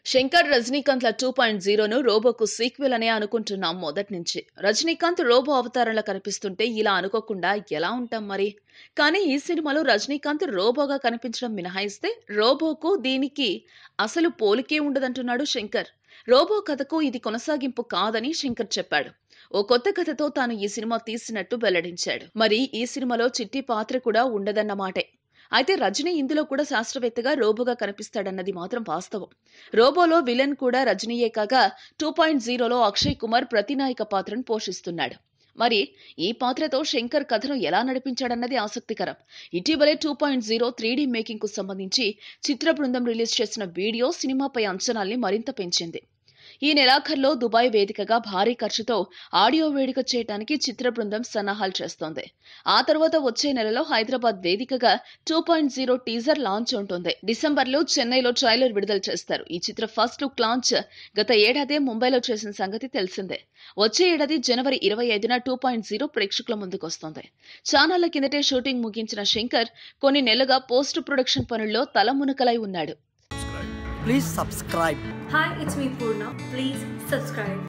శంకర్ రజనీకాంత్ల two point జీరోను రోబోకు సీక్వెల్ అనే అనుకుంటున్నాం మొదటి నుంచి రజనీకాంత్ రోబో అవతారంలో కనిపిస్తుంటే ఇలా అనుకోకుండా ఎలా ఉంటాం మరి కానీ ఈ సినిమాలో రజనీకాంత్ రోబోగా కనిపించడం మినహాయిస్తే రోబోకు దీనికి అసలు పోలికే ఉండదంటున్నాడు శంకర్ రోబో కథకు ఇది కొనసాగింపు కాదని శంకర్ చెప్పాడు ఓ కొత్త కథతో తాను ఈ సినిమా తీసినట్టు వెల్లడించాడు మరి ఈ సినిమాలో చిట్టి పాత్ర కూడా ఉండదన్నమాటే అయితే రజనీ ఇందులో కూడా శాస్త్రవేత్తగా రోబోగా కనిపిస్తాడన్నది మాత్రం వాస్తవం రోబోలో విలన్ కూడా రజనీయే కాగా టూ పాయింట్ జీరోలో అక్షయ్ కుమార్ ప్రతినాయక పాత్రను పోషిస్తున్నాడు మరి ఈ పాత్రతో శంకర్ కథను ఎలా నడిపించాడన్నది ఆసక్తికరం ఇటీవలే two point zero three D making కు సంబంధించి చిత్ర బృందం రిలీజ్ చేసిన వీడియో సినిమాపై అంచనాల్ని మరింత పెంచింది ఈ నెలాఖరులో దుబాయ్ వేదికగా భారీ ఖర్చుతో ఆడియో వేడుక చేయడానికి చిత్ర బృందం సన్నాహాలు చేస్తోంది ఆ తర్వాత వచ్చే నెలలో హైదరాబాద్ వేదికగా two point zero teaser launch ఉంటుంది డిసెంబర్లో చెన్నైలో ట్రైలర్ విడుదల చేస్తారు ఈ చిత్ర ఫస్ట్ లుక్ లాంచ్ గత ఏడాదే ముంబైలో చేసిన సంగతి తెలిసిందే వచ్చే ఏడాది జనవరి ఇరవై ఐదున టూ పాయింట్ జీరో ప్రేక్షకుల ముందుకు వస్తుంది చానాళ్ల కిందటే షూటింగ్ ముగించిన శంకర్ కొన్ని నెలలుగా పోస్ట్ ప్రొడక్షన్ పనుల్లో తలమునకలై ఉన్నాడు Please subscribe. Hi, it's me Purna. Please subscribe.